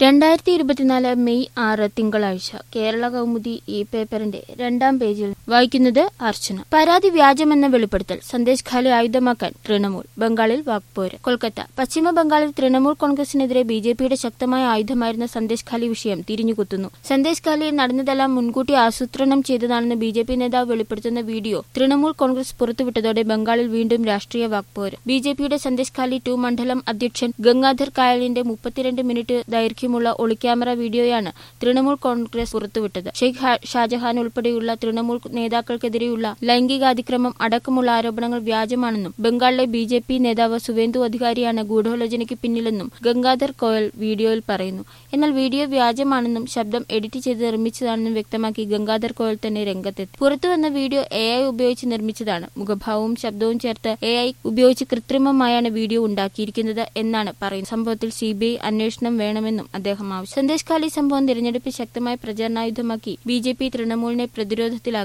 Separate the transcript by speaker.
Speaker 1: രണ്ടായിരത്തി ഇരുപത്തിനാല് മെയ് ആറ് തിങ്കളാഴ്ച കേരള കൗമുദി ഈ പേപ്പറിന്റെ രണ്ടാം പേജിൽ വായിക്കുന്നത് അർച്ചന പരാതി വ്യാജമെന്ന വെളിപ്പെടുത്തൽ സന്ദേശ് ഖാലി ആയുധമാക്കാൻ തൃണമൂൽ ബംഗാളിൽ വാക്പോര് കൊൽക്കത്ത പശ്ചിമ ബംഗാളിൽ തൃണമൂൽ കോൺഗ്രസിനെതിരെ ബി ജെ പിയുടെ ശക്തമായ ആയുധമായിരുന്ന സന്ദേശ് ഖാലി വിഷയം തിരിഞ്ഞുകുത്തുന്നു സന്ദേശ് ഖാലിയിൽ നടന്നതെല്ലാം മുൻകൂട്ടി ആസൂത്രണം ചെയ്തതാണെന്ന് ബി ജെ പി നേതാവ് വെളിപ്പെടുത്തുന്ന വീഡിയോ തൃണമൂൽ കോൺഗ്രസ് പുറത്തുവിട്ടതോടെ ബംഗാളിൽ വീണ്ടും രാഷ്ട്രീയ വാക്പോര് ബി ജെ പിയുടെ സന്ദേശ് ഖാലി ടു മണ്ഡലം അധ്യക്ഷൻ ഗംഗാധർ കായലിന്റെ മുപ്പത്തിരണ്ട് മിനിറ്റ് ദൈർഘ്യമുള്ള ഒളിക്യാമറ വീഡിയോയാണ് തൃണമൂൽ കോൺഗ്രസ് പുറത്തുവിട്ടത് ഷെയ്ഖ് ഹാ- ഷാജഹാൻ ഉൾപ്പെടെയുള്ള തൃണമൂൽ നേതാക്കൾക്കെതിരെയുള്ള ലൈംഗികാതിക്രമം അടക്കമുള്ള ആരോപണങ്ങൾ വ്യാജമാണെന്നും ബംഗാളിലെ ബി ജെ പി നേതാവ് സുവേന്ദു അധികാരിയാണ് ഗൂഢാലോചനയ്ക്ക് പിന്നിലെന്നും ഗംഗാധർ കോയൽ വീഡിയോയിൽ പറയുന്നു എന്നാൽ വീഡിയോ വ്യാജമാണെന്നും ശബ്ദം എഡിറ്റ് ചെയ്ത് നിർമ്മിച്ചതാണെന്നും വ്യക്തമാക്കി ഗംഗാധർ കോയൽ തന്നെ രംഗത്തെത്തി പുറത്തുവന്ന വീഡിയോ എ ഐ ഉപയോഗിച്ച് നിർമ്മിച്ചതാണ് മുഖഭാവവും ശബ്ദവും ചേർത്ത് എ ഐ ഉപയോഗിച്ച് കൃത്രിമമായാണ് വീഡിയോ ഉണ്ടാക്കിയിരിക്കുന്നത് എന്നാണ് പറയുന്നത് സംഭവത്തിൽ സി ബി ഐ അന്വേഷണം വേണമെന്നും അദ്ദേഹം ആവശ്യം സന്ദേശ് ഖാലി സംഭവം തിരഞ്ഞെടുപ്പിൽ ശക്തമായ പ്രചരണായുധമാക്കി ബി ജെ പി തൃണമൂലിനെ പ്രതിരോധത്തിലാക്കി